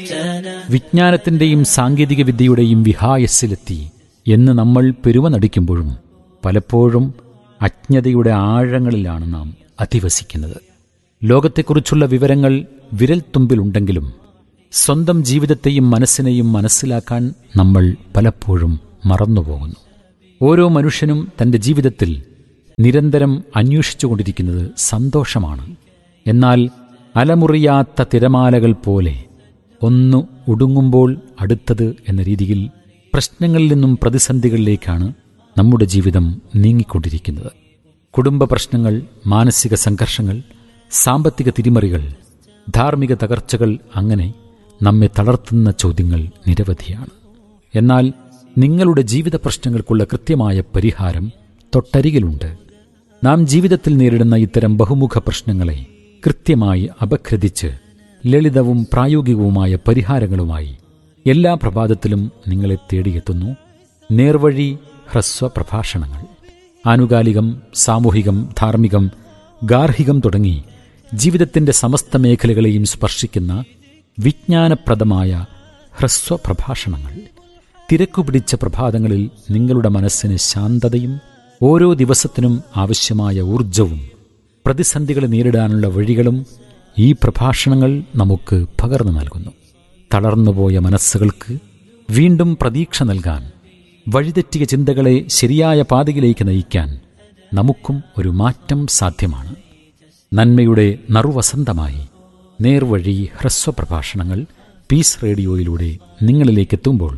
വിജ്ഞാനത്തിന്റെയും സാങ്കേതിക വിദ്യയുടെയും വിഹായസ്സിലെത്തി എന്ന് നമ്മൾ പെരുമ നടിക്കുമ്പോഴും പലപ്പോഴും അജ്ഞതയുടെ ആഴങ്ങളിലാണ് നാം അധിവസിക്കുന്നത് ലോകത്തെക്കുറിച്ചുള്ള വിവരങ്ങൾ വിരൽത്തുമ്പിലുണ്ടെങ്കിലും സ്വന്തം ജീവിതത്തെയും മനസ്സിനെയും മനസ്സിലാക്കാൻ നമ്മൾ പലപ്പോഴും മറന്നുപോകുന്നു ഓരോ മനുഷ്യനും തന്റെ ജീവിതത്തിൽ നിരന്തരം അന്വേഷിച്ചുകൊണ്ടിരിക്കുന്നത് സന്തോഷമാണ് എന്നാൽ അലമുറിയാത്ത തിരമാലകൾ പോലെ ഒന്ന് ഒടുങ്ങുമ്പോൾ അടുത്തത് എന്ന രീതിയിൽ പ്രശ്നങ്ങളിൽ നിന്നും പ്രതിസന്ധികളിലേക്കാണ് നമ്മുടെ ജീവിതം നീങ്ങിക്കൊണ്ടിരിക്കുന്നത് കുടുംബ പ്രശ്നങ്ങൾ മാനസിക സംഘർഷങ്ങൾ സാമ്പത്തിക തിരിമറികൾ ധാർമ്മിക തകർച്ചകൾ അങ്ങനെ നമ്മെ തളർത്തുന്ന ചോദ്യങ്ങൾ നിരവധിയാണ് എന്നാൽ നിങ്ങളുടെ ജീവിത പ്രശ്നങ്ങൾക്കുള്ള കൃത്യമായ പരിഹാരം തൊട്ടരികിലുണ്ട് നാം ജീവിതത്തിൽ നേരിടുന്ന ഇത്തരം ബഹുമുഖ പ്രശ്നങ്ങളെ കൃത്യമായി അപഗ്രഥിച്ച് ലളിതവും പ്രായോഗികവുമായ പരിഹാരങ്ങളുമായി എല്ലാ പ്രഭാതത്തിലും നിങ്ങളെ തേടിയെത്തുന്നു നേർവഴി ഹ്രസ്വ പ്രഭാഷണങ്ങൾ ആനുകാലികം സാമൂഹികം ധാർമ്മികം ഗാർഹികം തുടങ്ങി ജീവിതത്തിന്റെ സമസ്ത മേഖലകളെയും സ്പർശിക്കുന്ന വിജ്ഞാനപ്രദമായ ഹ്രസ്വ പ്രഭാഷണങ്ങൾ തിരക്കുപിടിച്ച പ്രഭാതങ്ങളിൽ നിങ്ങളുടെ മനസ്സിന് ശാന്തതയും ഓരോ ദിവസത്തിനും ആവശ്യമായ ഊർജവും പ്രതിസന്ധികളെ നേരിടാനുള്ള വഴികളും ഈ പ്രഭാഷണങ്ങൾ നമുക്ക് പകർന്നു നൽകുന്നു തളർന്നുപോയ മനസ്സുകൾക്ക് വീണ്ടും പ്രതീക്ഷ നൽകാൻ വഴിതെറ്റിയ ചിന്തകളെ ശരിയായ പാതയിലേക്ക് നയിക്കാൻ നമുക്കും ഒരു മാറ്റം സാധ്യമാണ് നന്മയുടെ നറുവസന്തമായി നേർവഴി ഹ്രസ്വ പ്രഭാഷണങ്ങൾ പീസ് റേഡിയോയിലൂടെ നിങ്ങളിലേക്ക് എത്തുമ്പോൾ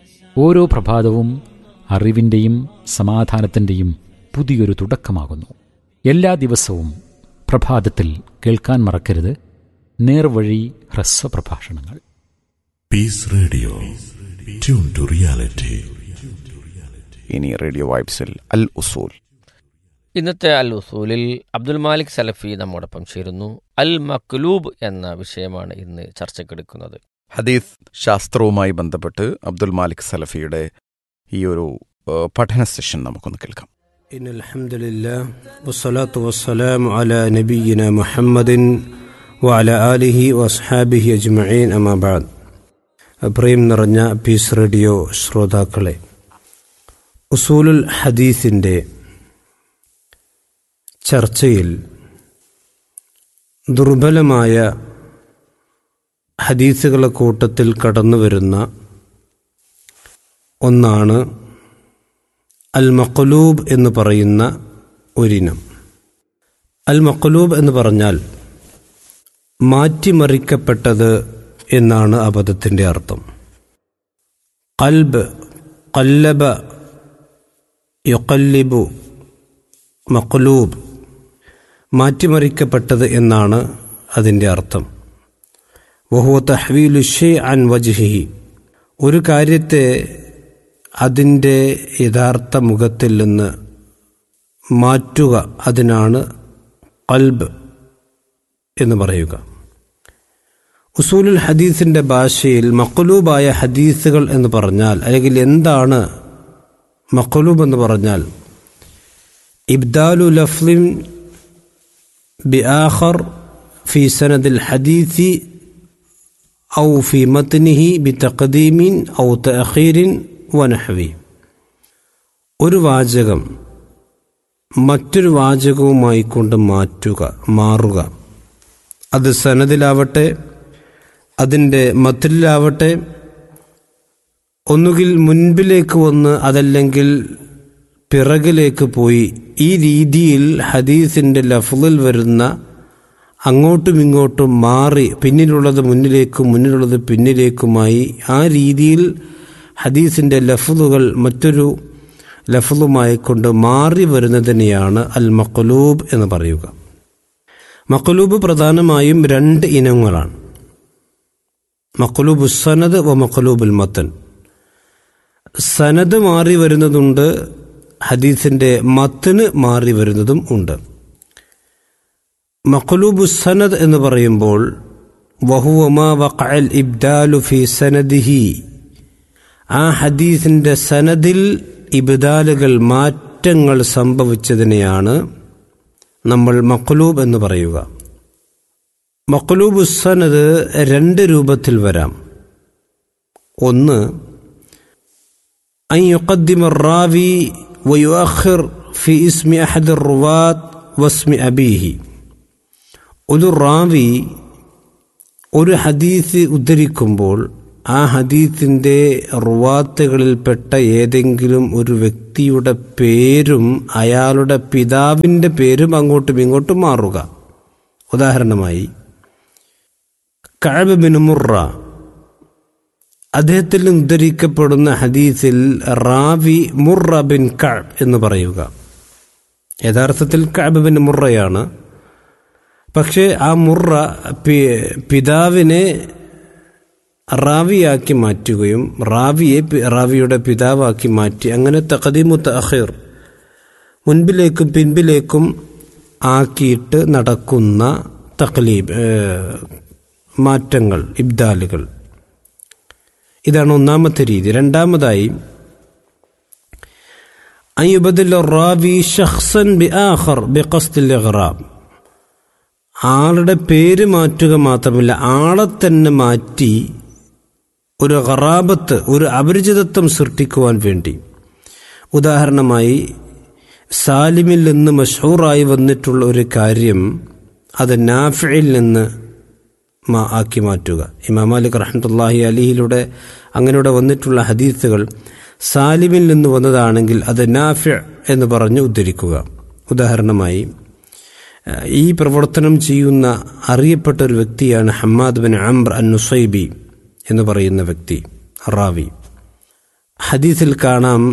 ഓരോ പ്രഭാതവും അറിവിൻ്റെയും സമാധാനത്തിൻ്റെയും പുതിയൊരു തുടക്കമാകുന്നു എല്ലാ ദിവസവും പ്രഭാതത്തിൽ കേൾക്കാൻ മറക്കരുത് നേർവഴി ഹ്രസ്വ പ്രഭാഷണങ്ങൾ peace radio tune to reality ഇനി റേഡിയോ വൈബ്സിൽ അൽ ഉസൂൽ ഇന്നത്തെ അൽ ഉസൂലിൽ അബ്ദുൽ മാലിക് സലഫി നമ്മോടൊപ്പം ചേരുന്നു അൽ മക്ലൂബ് എന്ന വിഷയമാണ് ഇന്ന് ചർച്ചക്കെടുക്കുന്നത് ഹദീസ് ശാസ്ത്രവുമായി ബന്ധപ്പെട്ട് അബ്ദുൽ മാലിക് സലഫിയുടെ ഈ ഒരു ഏഹ്, പഠന സെഷൻ നമുക്കൊന്ന് കേൾക്കാം إن الحمد لله والصلاة والسلام على نبينا محمد وعلى آله وأصحابه أجمعين أما بعد പ്രിയം നിറഞ്ഞ പീസ് റേഡിയോ ശ്രോതാക്കളെ ഉസൂലുൽ ഹദീസിൻ്റെ ചർച്ചയിൽ ദുർബലമായ ഹദീസുകളെ കൂട്ടത്തിൽ കടന്നു വരുന്ന ഒന്നാണ് അൽ മഖലൂബ് എന്ന് പറയുന്ന ഒരിനം അൽ മഖലൂബ് എന്ന് പറഞ്ഞാൽ മാറ്റിമറിക്കപ്പെട്ടത് എന്നാണ് ആ പദത്തിൻ്റെ അർത്ഥം കൽബ് കല്ലബ യൊക്കല്ലിബു മഖലൂബ് മാറ്റിമറിക്കപ്പെട്ടത് എന്നാണ് അതിൻ്റെ അർത്ഥം വഹുവ തഹ്വീലു ഷേ അൻ വജ്ഹിഹി ഒരു കാര്യത്തെ അതിൻ്റെ യഥാർത്ഥ മുഖത്തിൽ നിന്ന് മാറ്റുക അതിനാണ് കൽബ് എന്ന് പറയുക ഉസൂലുൽ ഹദീസിൻ്റെ ഭാഷയിൽ മക്ലൂബായ ഹദീസുകൾ എന്ന് പറഞ്ഞാൽ അല്ലെങ്കിൽ എന്താണ് മക്ലൂബ് എന്ന് പറഞ്ഞാൽ ഇബ്ദാലു ലഫ്ലിൻ ബി ആഖർ ഫി സനദിൽ ഹദീസി ഔ ഫി മത്നിഹി ബി തഖദീമിൻ ഔ തഅഖീരിൻ വനഹവി ഒരു വാചകം മറ്റൊരു വാചകവുമായി കൊണ്ട് മാറ്റുക മാറുക അത് സനദിലാവട്ടെ അതിൻ്റെ മത്തിലാവട്ടെ ഒന്നുകിൽ മുൻപിലേക്ക് വന്ന് അതല്ലെങ്കിൽ പിറകിലേക്ക് പോയി ഈ രീതിയിൽ ഹദീസിൻ്റെ ലഫ്ലിൽ വരുന്ന അങ്ങോട്ടും ഇങ്ങോട്ടും മാറി പിന്നിലുള്ളത് മുന്നിലേക്കും മുന്നിലുള്ളത് പിന്നിലേക്കുമായി ആ രീതിയിൽ ഹദീസിൻ്റെ ലഫ്ലുകൾ മറ്റൊരു ലഫ്ലുമായി കൊണ്ട് മാറി വരുന്നതിനെയാണ് അൽ മഖലൂബ് എന്ന് പറയുക മഖലൂബ് പ്രധാനമായും രണ്ട് ഇനങ്ങളാണ് മഖലൂബ് സനദ് വ മഖലൂബുൽ മത്തൻ സനദ് മാറി വരുന്നതുണ്ട് ഹദീസിന്റെ മത്തിന് മാറി വരുന്നതും ഉണ്ട് മഖലൂബു സനദ് എന്ന് പറയുമ്പോൾ വഹുവമാ വഖഅൽ ഇബ്ദാലു ഫി സനദിഹി ആ ഹദീസിന്റെ സനദിൽ ഇബ്ദാലുകൾ മാറ്റങ്ങൾ സംഭവിച്ചതിനെയാണ് നമ്മൾ മഖലൂബ് എന്ന് പറയുക മഖലൂബു സനദ് രണ്ട് രൂപത്തിൽ വരാം ഒന്ന് أن يقدم الراوي ويؤخر في اسم أحد الرواة واسم أبيه ഒരു റാവി ഒരു ഹദീസ് ഉദ്ധരിക്കുമ്പോൾ ആ ഹദീസിൻ്റെ റുവാത്തുകളിൽപ്പെട്ട ഏതെങ്കിലും ഒരു വ്യക്തിയുടെ പേരും അയാളുടെ പിതാവിൻ്റെ പേരും അങ്ങോട്ടും ഇങ്ങോട്ടും മാറുക ഉദാഹരണമായി കഅബ് ബിൻ മുറ അദ്ദേഹത്തിൽ നിന്ന് ഉദ്ധരിക്കപ്പെടുന്ന ഹദീസിൽ റാവി മുറ ബിൻ കഅബ് എന്ന് പറയുക യഥാർത്ഥത്തിൽ കഅബ് ബിൻ മുറയാണ് പക്ഷേ ആ മുറ പി- പിതാവിനെ റാവിയാക്കി മാറ്റുകയും റാവിയെ പി- റാവിയുടെ പിതാവാക്കി മാറ്റി അങ്ങനെ തഖദീമു തഅഖീർ മുൻപിലേക്കും പിൻപിലേക്കും ആക്കിയിട്ട് നടക്കുന്ന തക്ലീബ് ഏഹ്, മാറ്റങ്ങൾ ഇബ്ദാലുകൾ ഇതാണ് ഒന്നാമത്തെ രീതി രണ്ടാമതായി അയ്യുബദിൽ റാവി ഷഖ്സൻ ബി ആഖർ ബി ഖസ്ദിൽ ഇഗ്റാബ് ആളുടെ പേര് മാറ്റുക മാത്രമല്ല ആളെ തന്നെ മാറ്റി ഒരു ഖറാബത്ത് ഒരു അപരിചിതത്വം സൃഷ്ടിക്കുവാൻ വേണ്ടി ഉദാഹരണമായി സാലിമിൽ നിന്ന് മഷൂറായി വന്നിട്ടുള്ള ഒരു കാര്യം അത് നാഫിയിൽ നിന്ന് മാ- ആക്കി മാറ്റുക ഇമാം മാലിക് റഹ്മത്തുല്ലാഹി അലിഹിലൂടെ അങ്ങനെയുടെ വന്നിട്ടുള്ള ഹദീസുകൾ സാലിമിൽ നിന്ന് വന്നതാണെങ്കിൽ അത് നാഫി എന്ന് പറഞ്ഞ് ഉദ്ധരിക്കുക ഉദാഹരണമായി ഏഹ്, ഈ പ്രവർത്തനം ചെയ്യുന്ന അറിയപ്പെട്ട ഒരു വ്യക്തിയാണ് ഹമ്മാദ് ബിൻ അംർ അൻ നുസൈബി എന്ന് പറയുന്ന വ്യക്തി റാവി ഹദീസിൽ കാണാം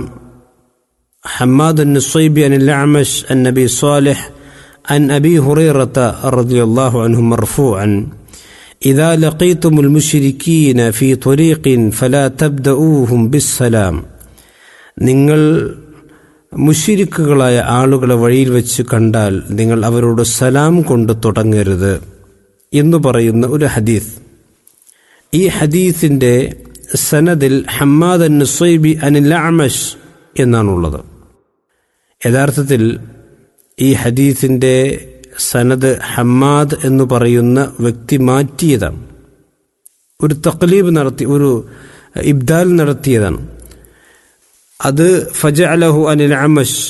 حماد النصيبي عن الأعمش النبي صالح عن أبي هريرة رضي الله عنه مرفوعا إذا لقيتم المشركين في طريق فلا تبدؤوهم بالسلام നിങ്ങൾ മുഷിരിക്കുകളായ ആളുകളെ വഴിയിൽ വെച്ച് കണ്ടാൽ നിങ്ങൾ അവരോട് സലാം കൊണ്ട് തുടങ്ങരുത് എന്ന് പറയുന്ന ഒരു ഹദീസ് ഈ ഹദീസിന്റെ സനദിൽ ഹമ്മാദ് അൻ നുസൈബി അനിൽ അമഷ് എന്നാണുള്ളത് യഥാർത്ഥത്തിൽ ഈ ഹദീസിന്റെ സനദ് ഹമ്മാദ് എന്ന് പറയുന്ന വ്യക്തി മാറ്റിയതാണ് ഒരു തക്ലീബ് നടത്തി ഒരു ഇബ്ദാൽ നടത്തിയതാണ് അത് ഫജ അലഹു അനിൽ അമഷ്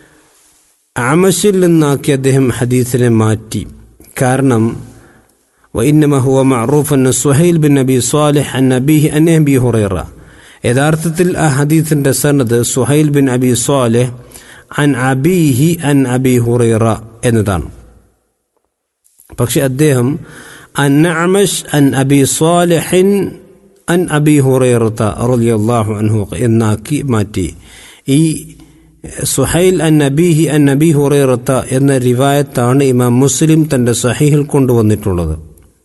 അമഷിൽ നിന്നാക്കി അദ്ദേഹം ഹദീസിനെ മാറ്റി കാരണം وإنما هو معروف أن സുഹൈൽ ബിൻ നബി صالح عن أبيه أن أبي هريرة യഥാർത്ഥത്തിൽ ആ ഹദീസിന്റെ സനദ് സുഹൈൽ ബിൻ അബി സ്വാലിഹ് അൻ അബീഹി അൻ അബി ഹുറൈറ എന്നതാണ് പക്ഷെ അദ്ദേഹം അൻ അമഷ് അൻ അബി സ്വാലിഹിൻ അൻ അബി ഹുറൈറത്ത റളിയല്ലാഹു അൻഹു എന്നാക്കി മാറ്റി ഈ സുഹൈൽ അൻ അബീഹി അൻ അബി ഹുറൈറത്ത എന്ന റിവായത്താണ് ഇമാം മുസ്ലിം തന്റെ സഹീഹിൽ കൊണ്ടുവന്നിട്ടുള്ളത്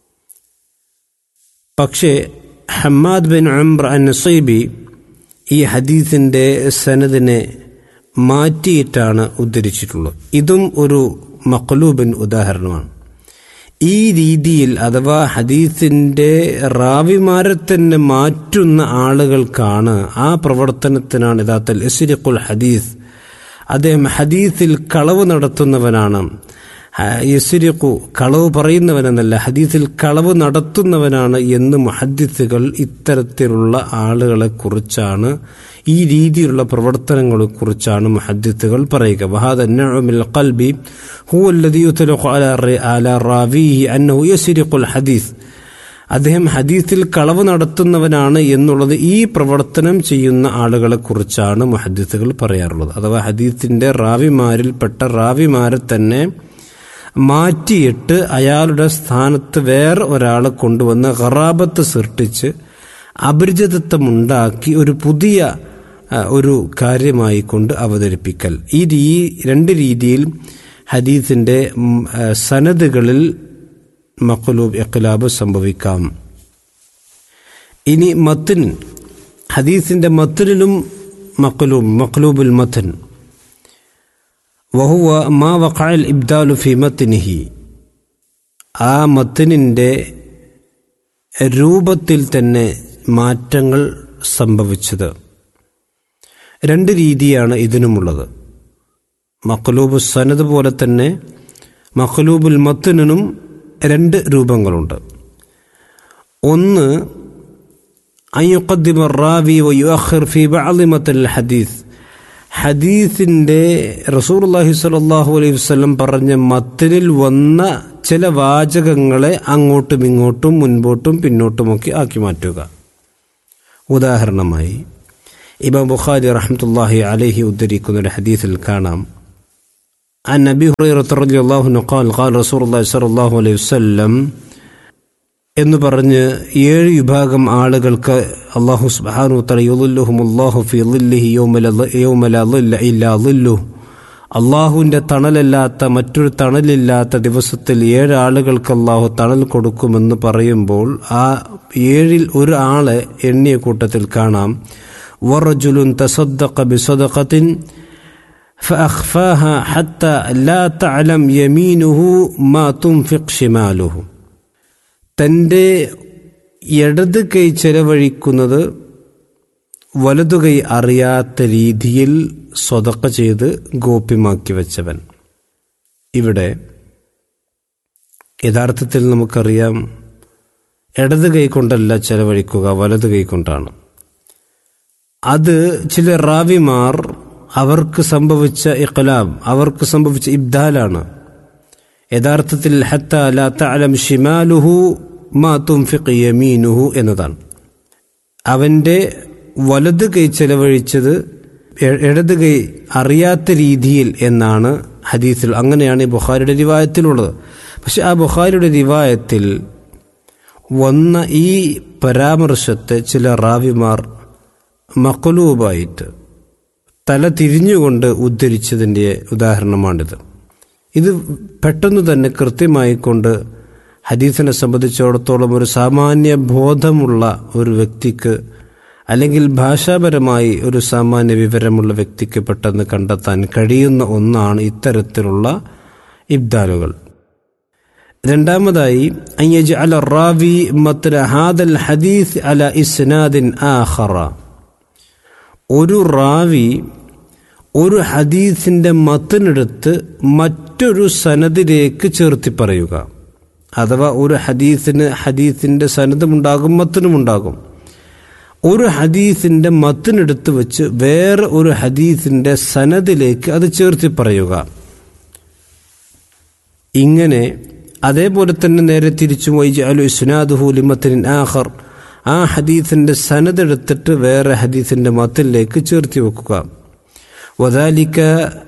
പക്ഷേ ഹമ്മാദ് ബിൻ അംർ അൻ നസൈബി ഈ ഹദീസിന്റെ സനദിനെ മാറ്റിയിട്ടാണ് ഉദ്ധരിച്ചിട്ടുള്ളത് ഇതും ഒരു മഖലൂബിൻ ഉദാഹരണമാണ് ഈ രീതിയിൽ അഥവാ ഹദീസിന്റെ റാവിമാരെ തന്നെ മാറ്റുന്ന ആളുകൾക്കാണ് ആ പ്രവർത്തനത്തിനാണ് യഥാർത്ഥൽ ഇസ്രിഖുൽ ഹദീസ് അദ്ദേഹം ഹദീസിൽ കളവ് നടത്തുന്നവനാണ് യസുരിഖു കളവ് പറയുന്നവനെന്നല്ല ഹദീസിൽ കളവ് നടത്തുന്നവനാണ് എന്ന് മുഹദ്ദിസുകൾ ഇത്തരത്തിലുള്ള ആളുകളെ കുറിച്ചാണ് ഈ രീതിയിലുള്ള പ്രവർത്തനങ്ങളെ കുറിച്ചാണ് മുഹദ്ദിസുകൾ പറയുക വഹാദ നഅമിൽ ഖൽബി ഹുവ الذي يطلق على على راويه انه يسرق الحديث അദ്ദേഹം ഹദീസിൽ കളവ് നടത്തുന്നവനാണ് എന്നുള്ളത് ഈ പ്രവർത്തനം ചെയ്യുന്ന ആളുകളെ കുറിച്ചാണ് മുഹദ്ദിസുകൾ പറയാറുള്ളത് അഥവാ ഹദീസിന്റെ റാവിമാരിൽപ്പെട്ട റാവിമാരെ തന്നെ മാറ്റിയിട്ട് അയാളുടെ സ്ഥാനത്ത് വേറെ ഒരാളെ കൊണ്ടുവന്ന് ഖറാബത്ത് സൃഷ്ടിച്ച് അപരിചിതത്വമുണ്ടാക്കി ഒരു പുതിയ ആ, ഒരു കാര്യമായി കൊണ്ട് അവതരിപ്പിക്കൽ ഈ രീ രണ്ട് രീതിയിൽ ഹദീസിന്റെ ഉം, ആ, സനദുകളിൽ മഖലൂബ് ഇഖ്ലാബ് സംഭവിക്കാം ഇനി മത്തിൻ ഹദീസിന്റെ മത്തിനും മഖലൂബ് മഖലൂബുൽ മത്തൻ വഹുവ മാ വഖഅൽ ഇബ്ദാലു ഫി മത്തിനിഹി ആ മത്തിനിന്റെ രൂപത്തിൽ തന്നെ മാറ്റങ്ങൾ സംഭവിച്ചത് രണ്ട് രീതിയാണ് ഇതിനുമുള്ളത് മഖലൂബ് സനദ് പോലെ തന്നെ മഖലൂബുൽ മത്തിനും രണ്ട് രൂപങ്ങളുണ്ട് ഒന്ന് അയ്യുഖദ്ദിമ റാവി വയുഅഖിർ ഫി ബഅദി മത്തൽ ഹദീസ് ഹദീസിന്റെ റസൂർല്ലാഹി സ്വല്ലല്ലാഹു അലൈഹി വസല്ലം പറഞ്ഞ മത്തനിൽ വന്ന ചില വാചകങ്ങളെ അങ്ങോട്ടും ഇങ്ങോട്ടും മുൻപോട്ടും പിന്നോട്ടുമൊക്കെ ആക്കി മാറ്റുക ഉദാഹരണമായി ഇമാം ബുഖാരി റഹ്മത്തുള്ളാഹി അലൈഹി ഉദ്ധരിക്കുന്ന ഒരു ഹദീസിൽ കാണാം عن أبي هريرة رضي الله عنه قال قال رسول الله صلى الله عليه وسلم എന്ന് പറഞ്ഞ് ഏഴ് വിഭാഗം ആളുകൾക്ക് അള്ളാഹു സുബ്ഹാനഹു തആല യുളില്ലുഹും അല്ലാഹു ഫി ളില്ലിഹി യൗമല യൗമല ളില്ല ഇല്ലാ ളില്ലുഹു അള്ളാഹുവിൻ്റെ തണലല്ലാത്ത മറ്റൊരു തണലില്ലാത്ത ദിവസത്തിൽ ഏഴ് ആളുകൾക്ക് അള്ളാഹു തണൽ കൊടുക്കുമെന്ന് പറയുമ്പോൾ ആ ഏഴിൽ ഒരു ആളെ എണ്ണിയ കൂട്ടത്തിൽ കാണാം വറജുലുൻ തസദ്ദഖ ബിസദഖത്തിൻ فأخفاها حتى لا تعلم يمينه ما تنفق شماله തൻ്റെ ഇടത് കൈ ചെലവഴിക്കുന്നത് വലതു കൈ അറിയാത്ത രീതിയിൽ സ്വതക്ക ചെയ്ത് ഗോപ്യമാക്കി വെച്ചവൻ ഇവിടെ യഥാർത്ഥത്തിൽ നമുക്കറിയാം ഇടത് കൈ കൊണ്ടല്ല ചെലവഴിക്കുക വലതു കൈ കൊണ്ടാണ് അത് ചില റാവിമാർ അവർക്ക് സംഭവിച്ച ഇഖലാബ് അവർക്ക് സംഭവിച്ച ഇബ്ദാലാണ് യഥാർത്ഥത്തിൽ ഹത്ത ലാ തഅലം ഷിമാലുഹു മാ തുംഫിഖ് യമീനുഹു എന്നതാണ് അവൻ്റെ വലത് കൈ ചെലവഴിച്ചത് എ- ഇടത് കൈ അറിയാത്ത രീതിയിൽ എന്നാണ് ഹദീസിൽ അങ്ങനെയാണ് ഈ ബുഖാരിയുടെ റിവായത്തിലുള്ളത് പക്ഷെ ആ ബുഖാരിയുടെ റിവായത്തിൽ വന്ന ഈ പരാമർശത്തെ ചില റാവിമാർ മക്ലൂബായിട്ട് തല തിരിഞ്ഞുകൊണ്ട് ഉദ്ധരിച്ചതിൻ്റെ ഉദാഹരണമാണിത് ഇത് പെട്ടെന്ന് തന്നെ കൃത്യമായിക്കൊണ്ട് ഹദീസിനെ സംബന്ധിച്ചിടത്തോളം ഒരു സാമാന്യ ബോധമുള്ള ഒരു വ്യക്തിക്ക് അല്ലെങ്കിൽ ഭാഷാപരമായി ഒരു സാമാന്യ വിവരമുള്ള വ്യക്തിക്ക് പെട്ടെന്ന് കണ്ടെത്താൻ കഴിയുന്ന ഒന്നാണ് ഇത്തരത്തിലുള്ള ഇബ്ദാലുകൾ രണ്ടാമതായി അയ്യജ് അല റാവി മത്ര ഹാദൽ ഹദീസ് അല ഇസ്നാദിൻ ആഖറ ഒരു റാവി ഒരു ഹദീസിന്റെ മത്തിനെടുത്ത് മറ്റൊരു സനദിലേക്ക് ചേർത്തി പറയുക അഥവാ ഒരു ഹദീസിന് ഹദീസിന്റെ സനദുമുണ്ടാകും മത്തിനുമുണ്ടാകും ഒരു ഹദീസിന്റെ മത്തിനെടുത്ത് വെച്ച് വേറെ ഒരു ഹദീസിന്റെ സനദിലേക്ക് അത് ചേർത്തി പറയുക ഇങ്ങനെ അതേപോലെ തന്നെ നേരെ തിരിച്ചു വൈജ് അലു ഇസ്നാദുഹു ലിമത്തിൻ ആഖർ ആ ഹദീസിന്റെ സനതെടുത്തിട്ട് വേറെ ഹദീസിന്റെ മത്തിലേക്ക് ചേർത്തി വെക്കുക വദാലിക്ക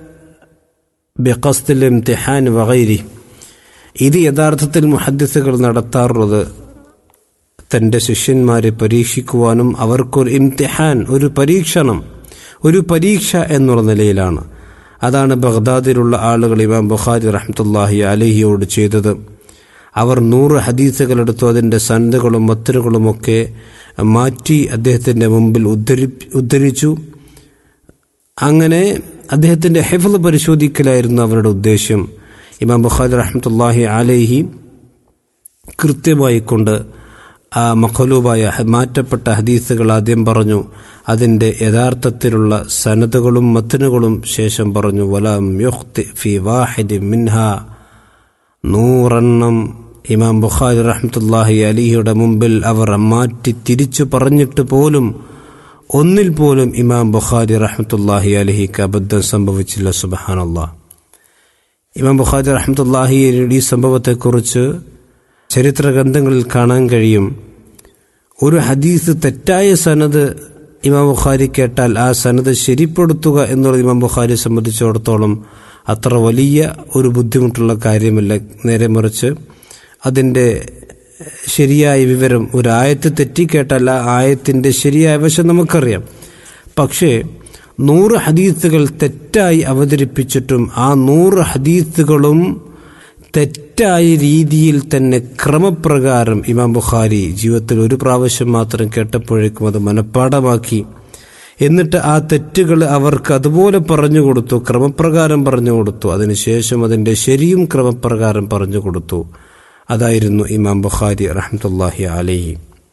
ബിഖസ്തിൽ ഇംതിഹാൻ വഗൈരി ഇത് യഥാർത്ഥത്തിൽ മുഹദ്ദിസുകൾ നടത്താറുള്ളത് തൻ്റെ ശിഷ്യന്മാരെ പരീക്ഷിക്കുവാനും അവർക്കൊരു ഇംതിഹാൻ ഒരു പരീക്ഷണം ഒരു പരീക്ഷ എന്നുള്ള നിലയിലാണ് അതാണ് ബഗ്ദാദിലുള്ള ആളുകൾ ഇമാം ബുഖാരി റഹ്മത്തുല്ലാഹി അലഹിയോട് ചെയ്തത് അവർ നൂറ് ഹദീസുകൾ എടുത്തു അതിൻ്റെ സന്ധകളും മത്തറുകളുമൊക്കെ മാറ്റി അദ്ദേഹത്തിൻ്റെ മുമ്പിൽ ഉദ്ധരി ഉദ്ധരിച്ചു അങ്ങനെ അദ്ദേഹത്തിൻ്റെ ഹെഫൽ പരിശോധിക്കലായിരുന്നു അവരുടെ ഉദ്ദേശ്യം ഇമാം ബുഖാരി റഹ്മത്തുല്ലാഹി അലൈഹി കൃത്യമായി കൊണ്ട് ആ മഖലൂബായ ഹ- മാറ്റപ്പെട്ട ഹദീസുകൾ ആദ്യം പറഞ്ഞു അതിൻ്റെ യഥാർത്ഥത്തിലുള്ള സനതുകളും മത്തനുകളും ശേഷം പറഞ്ഞു വലാം യുഖ്തി ഫി വാഹിദി മിൻഹ നൂറെണ്ണം ഇമാം ബുഖാരി റഹ്മത്തുല്ലാഹി അലിയുടെ മുമ്പിൽ അവർ മാറ്റി തിരിച്ചു പറഞ്ഞിട്ട് പോലും ഒന്നിൽ പോലും ഇമാം ബുഖാരി റഹ്മത്തുല്ലാഹി അലഹിക്ക് അബദ്ധം സംഭവിച്ചില്ല സുബഹാനല്ലാ ഇമാം ബുഖാരി റഹ്മത്തുല്ലാഹിയുടെ ഈ സംഭവത്തെക്കുറിച്ച് ചരിത്ര ഗ്രന്ഥങ്ങളിൽ കാണാൻ കഴിയും ഒരു ഹദീസ് തെറ്റായ സനത് ഇമാം ബുഖാരി കേട്ടാൽ ആ സനത് ശരിപ്പെടുത്തുക എന്നുള്ളത് ഇമാം ബുഖാരിയെ സംബന്ധിച്ചിടത്തോളം അത്ര വലിയ ഒരു ബുദ്ധിമുട്ടുള്ള കാര്യമല്ല നേരെ മറിച്ച് അതിൻ്റെ ശരിയായ വിവരം ഒരു ആയത്ത് തെറ്റിക്കേട്ടാൽ ആ ആയത്തിൻ്റെ ശരിയായ വശം നമുക്കറിയാം പക്ഷേ നൂറ് ഹദീസുകൾ തെറ്റായി അവതരിപ്പിച്ചിട്ടും ആ നൂറ് ഹദീസുകളും തെറ്റായ രീതിയിൽ തന്നെ ക്രമപ്രകാരം ഇമാം ബുഖാരി ജീവിതത്തിൽ ഒരു പ്രാവശ്യം മാത്രം കേട്ടപ്പോഴേക്കും അത് മനഃപ്പാടമാക്കി എന്നിട്ട് ആ തെറ്റുകൾ അവർക്ക് അതുപോലെ പറഞ്ഞു കൊടുത്തു ക്രമപ്രകാരം പറഞ്ഞു കൊടുത്തു അതിനുശേഷം അതിൻ്റെ ശരിയും ക്രമപ്രകാരം പറഞ്ഞു കൊടുത്തു അതായിരുന്നു ഇമാം ബുഖാരി റഹ്മത്തുല്ലാഹി അലൈഹി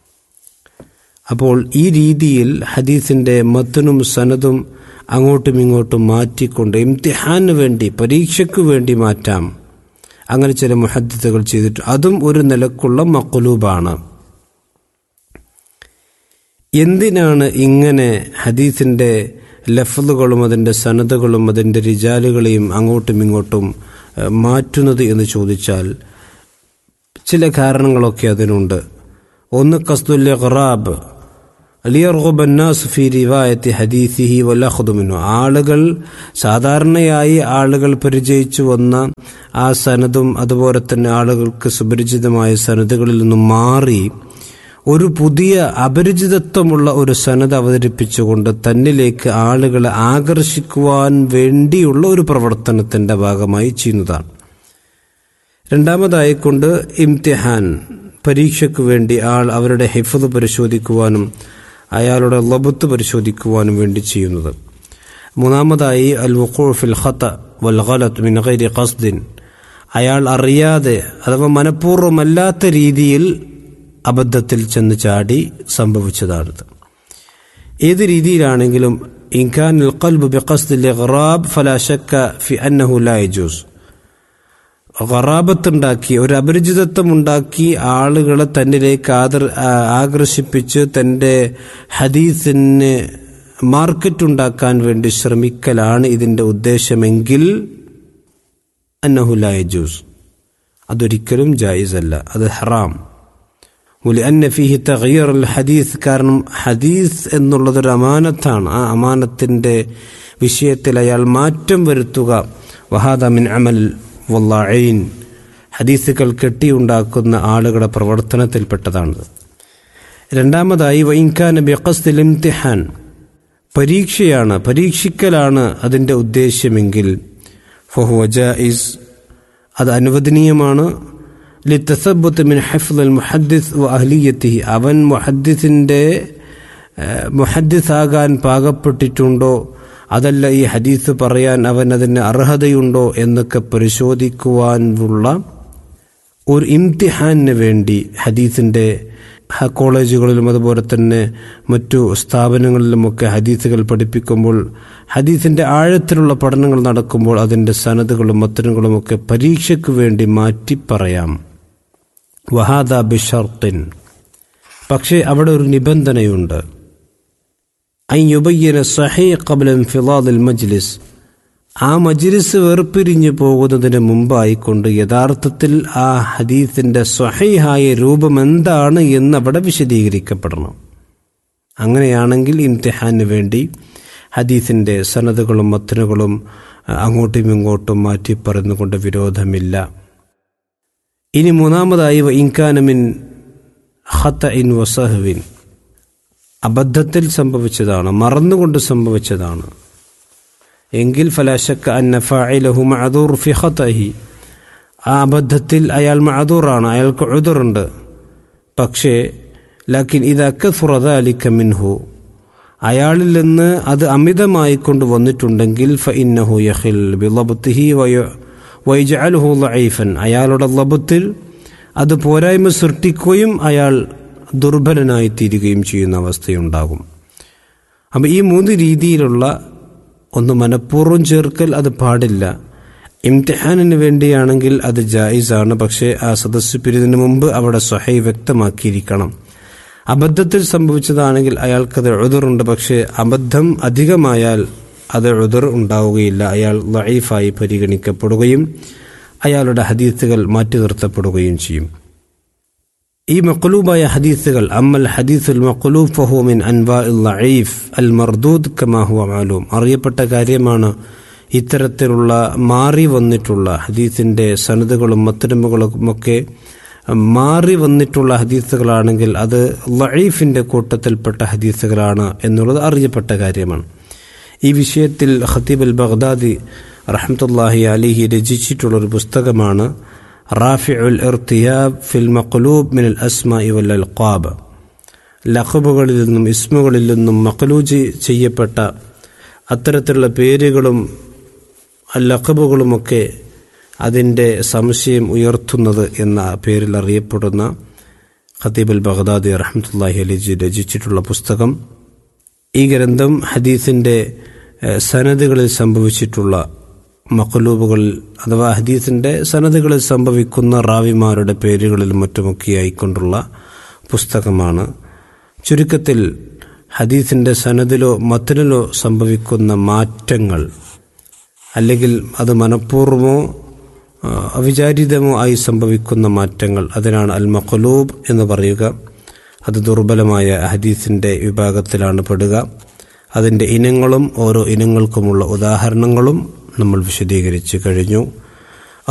അപ്പോൾ ഈ രീതിയിൽ ഹദീസിന്റെ മത്തനും സനതും അങ്ങോട്ടും ഇങ്ങോട്ടും മാറ്റിക്കൊണ്ട് ഇംതിഹാന് വേണ്ടി പരീക്ഷയ്ക്ക് വേണ്ടി മാറ്റാം അങ്ങനെ ചില മുഹദ്ദിത്തുകൾ ചെയ്തിട്ട് അതും ഒരു നിലക്കുള്ള മക്കുലൂബാണ് എന്തിനാണ് ഇങ്ങനെ ഹദീസിൻ്റെ ലഫ്ലുകളും അതിൻ്റെ സനതുകളും അതിൻ്റെ റിജാലുകളെയും അങ്ങോട്ടും ഇങ്ങോട്ടും ഏഹ്, മാറ്റുന്നത് എന്ന് ചോദിച്ചാൽ ചില കാരണങ്ങളൊക്കെ അതിനുണ്ട് ഒന്ന് കസ്തുൽ ഖറാബ് ലിയർഗുബ الناس في رواية حديثه والأخذ منه ആളുകൾ സാധാരണയായി ആളുകൾ പരിചയിച്ചു വന്ന ആ സനതും അതുപോലെ തന്നെ ആളുകൾക്ക് സുപരിചിതമായ സനതുകളിൽ നിന്നും മാറി ഒരു പുതിയ അപരിചിതത്വമുള്ള ഒരു സനത് അവതരിപ്പിച്ചുകൊണ്ട് തന്നിലേക്ക് ആളുകളെ ആകർഷിക്കുവാൻ വേണ്ടിയുള്ള ഒരു പ്രവർത്തനത്തിന്റെ ഭാഗമായി ചെയ്യുന്നതാണ് രണ്ടാമതായിക്കൊണ്ട് ഇംതിഹാൻ പരീക്ഷയ്ക്ക് വേണ്ടി ആൾ അവരുടെ ഹിഫത് പരിശോധിക്കുവാനും അയാളുടെ ലബത്ത് പരിശോധിക്കുവാനും വേണ്ടി ചെയ്യുന്നത് മൂന്നാമതായി അൽ വഖൂ ഫിൽ ഖത്ത വൽ ഖലത്ത് മിൻ ഗൈരി ഖസ്ദിൻ അയാൾ അറിയാതെ അഥവാ മനഃപൂർവ്വമല്ലാത്ത രീതിയിൽ അബദ്ധത്തിൽ ചെന്ന് ചാടി സംഭവിച്ചതാണിത് ഏത് രീതിയിലാണെങ്കിലും ഇൻകാൻ ഖൽബ് ബിഖസ്ദിൽ ഇഗ്റാബ് ഫലാ ശക്ക ഫി അന്നഹു ലാ യജൂസ് ഖറാബത്തുണ്ടാക്കി ഒരു അപരിചിതത്വം ഉണ്ടാക്കി ആളുകളെ തന്നിലേക്ക് ആദർ ആ- ആകർഷിപ്പിച്ച് തൻ്റെ ഹദീസിന് മാർക്കറ്റ് ഉണ്ടാക്കാൻ വേണ്ടി ശ്രമിക്കലാണ് ഇതിൻ്റെ ഉദ്ദേശമെങ്കിൽ അന്നഹുലായ ജ്യൂസ് അതൊരിക്കലും ജായിസ് അല്ല അത് ഹറാം ولأن فيه تغيير الحديث കാരണം ഹദീസ് എന്നുള്ളതൊരു അമാനത്താണ് ആ അമാനത്തിൻ്റെ വിഷയത്തിൽ അയാൾ മാറ്റം വരുത്തുക വഹാദ മിൻ അമൽ വല്ലാഈൻ ഹദീസുകൾ കെട്ടിയുണ്ടാക്കുന്ന ആളുകളുടെ പ്രവർത്തനത്തിൽപ്പെട്ടതാണത് രണ്ടാമതായി വൈൻഖാൻ ബിഖസ്ദിൽ ഇംതിഹാൻ പരീക്ഷയാണ് പരീക്ഷിക്കലാണ് അതിൻ്റെ ഉദ്ദേശ്യമെങ്കിൽ ഫഹുവ ജായിസ് അത് അനുവദനീയമാണ് ലിത്തസബത്ത് മിൻ ഹഫ്ദ് അൽ മുഹദ്ദിസ് വ അഹ്ലിയത്തിഹി അവൻ മുഹദ്ദിസിൻ്റെ മുഹദ്ദിസാകാൻ പാകപ്പെട്ടിട്ടുണ്ടോ അതല്ല ഈ ഹദീസ് പറയാൻ അവൻ അതിന് അർഹതയുണ്ടോ എന്നൊക്കെ പരിശോധിക്കുവാനുള്ള ഒരു ഇംതിഹാനിന് വേണ്ടി ഹദീസിൻ്റെ ഹ- കോളേജുകളിലും അതുപോലെ തന്നെ മറ്റു സ്ഥാപനങ്ങളിലുമൊക്കെ ഹദീസുകൾ പഠിപ്പിക്കുമ്പോൾ ഹദീസിൻ്റെ ആഴത്തിലുള്ള പഠനങ്ങൾ നടക്കുമ്പോൾ അതിൻ്റെ സനതുകളും മത്തനുകളുമൊക്കെ പരീക്ഷയ്ക്ക് വേണ്ടി മാറ്റി പറയാം വഹാദ ബിഷർത്തിൻ പക്ഷേ അവിടെ ഒരു നിബന്ധനയുണ്ട് അൻ യുബയ്യന സഹീ ഖബ്ല ഇൻഫിളാദിൽ മജ്ലിസ് ആ മജ്ലിസ് വേർപിരിഞ്ഞു പോകുന്നതിന് മുമ്പായിക്കൊണ്ട് യഥാർത്ഥത്തിൽ ആ ഹദീസിന്റെ സ്വഹീഹായ രൂപം എന്താണ് എന്ന് അവിടെ വിശദീകരിക്കപ്പെടണം അങ്ങനെയാണെങ്കിൽ ഇംതിഹാന് വേണ്ടി ഹദീസിന്റെ സനതുകളും മത്തനുകളും അങ്ങോട്ടും ഇങ്ങോട്ടും മാറ്റി പറയുന്നുകൊണ്ട് വിരോധമില്ല ഇനി മൂന്നാമതായി ഇൻകാനമിൻ ഹത്ത ഇൻ വസഹവിൻ അബദ്ധത്തിൽ സംഭവിച്ചതാണ് മറന്നുകൊണ്ട് സംഭവിച്ചതാണ് എങ്കിൽ ഫലാശക്ക അന്ന ഫാഇലഹു മഅദൂർ ഫി ഖതഹി ആ അബദ്ധത്തിൽ അയാൾ മഅദൂറാണ് അയാൾക്ക് ഉദറുണ്ട് പക്ഷേ ലാക്കിൻ ഇതാ കസുറ ദാലിക മിൻഹു അയാളിൽ നിന്ന് അത് അമിതമായി കൊണ്ട് വന്നിട്ടുണ്ടെങ്കിൽ ഫഇന്നഹു യഖിൽ ബിളബ്തിഹി വയ വയജഅലുഹു ലഈഫൻ അയാളുടെ ലബത്തിൽ അത് പോരായ്മ സൃഷ്ടിക്കുകയും അയാൾ ദുർബലനായി തീരുകയും ചെയ്യുന്ന അവസ്ഥയുണ്ടാകും അപ്പം ഈ മൂന്ന് രീതിയിലുള്ള ഒന്ന് മനഃപൂർവ്വം ചേർക്കൽ അത് പാടില്ല ഇംതിഹാനിന് വേണ്ടിയാണെങ്കിൽ അത് ജായിസാണ് പക്ഷേ ആ സദസ്സ് പിരിതിന് മുമ്പ് അവിടെ സ്വഹൈ വ്യക്തമാക്കിയിരിക്കണം അബദ്ധത്തിൽ സംഭവിച്ചതാണെങ്കിൽ അയാൾക്കത് എഴുതുറുണ്ട് പക്ഷേ അബദ്ധം അധികമായാൽ അത് എഴുതുർ ഉണ്ടാവുകയില്ല അയാൾ ലൈഫായി പരിഗണിക്കപ്പെടുകയും അയാളുടെ ഹദീസുകൾ മാറ്റി നിർത്തപ്പെടുകയും ചെയ്യും ഈ മക്ലൂബായ ഹദീസുകൾ അമ്മൽ ഹദീസുൽ മക്ലൂബ് ഫഹു മിൻ അൻവാ ലഈഫ് അൽ മർദൂദ് കമാഹുവ മാലൂം അറിയപ്പെട്ട കാര്യമാണ് ഇത്തരത്തിലുള്ള മാറി വന്നിട്ടുള്ള ഹദീസിന്റെ സനതുകളും മത്തരമ്പുകളുമൊക്കെ മാറി വന്നിട്ടുള്ള ഹദീസുകളാണെങ്കിൽ അത് ലഈഫിന്റെ കൂട്ടത്തിൽപ്പെട്ട ഹദീസുകളാണ് എന്നുള്ളത് അറിയപ്പെട്ട കാര്യമാണ് ഈ വിഷയത്തിൽ ഖത്തീബ് അൽ ബഗ്ദാദി റഹ്മത്തുല്ലാഹി അലിഹി രചിച്ചിട്ടുള്ള ഒരു പുസ്തകമാണ് റാഫിഉൽ ഇർത്തിയാബ് ഫിൽ മഖ്ലൂബ് മിനൽ അസ്മാഇ വൽ അൽഖാബ് ലഖബുകളിൽ നിന്നും ഇസ്മുകളിൽ നിന്നും മഖ്ലൂജ് ചെയ്യപ്പെട്ട അത്തരത്തിലുള്ള പേരുകളും ലഖബുകളുമൊക്കെ അതിൻ്റെ സംശയം ഉയർത്തുന്നത് എന്ന പേരിൽ അറിയപ്പെടുന്ന ഖത്തീബ് അൽ ബഗ്ദാദി റഹ്മത്തുല്ലാഹി അലിജി രചിച്ചിട്ടുള്ള പുസ്തകം ഈ ഗ്രന്ഥം ഹദീസിൻ്റെ സനദുകളിൽ സംഭവിച്ചിട്ടുള്ള മക്ലൂബുകളിൽ അഥവാ ഹദീസിൻ്റെ സനദുകളിൽ സംഭവിക്കുന്ന റാവിമാരുടെ പേരുകളിലും മറ്റുമൊക്കെയായിക്കൊണ്ടുള്ള പുസ്തകമാണ് ചുരുക്കത്തിൽ ഹദീസിൻ്റെ സനദിലോ മത്തിനിലോ സംഭവിക്കുന്ന മാറ്റങ്ങൾ അല്ലെങ്കിൽ അത് മനഃപൂർവമോ ആ, അവിചാരിതമോ ആയി സംഭവിക്കുന്ന മാറ്റങ്ങൾ അതിനാണ് അൽ മഖലൂബ് എന്ന് പറയുക അത് ദുർബലമായ ഹദീസിൻ്റെ വിഭാഗത്തിലാണ് പെടുക അതിൻ്റെ ഇനങ്ങളും ഓരോ ഇനങ്ങൾക്കുമുള്ള ഉദാഹരണങ്ങളും നമ്മൾ വിശദീകരിച്ചു കഴിഞ്ഞു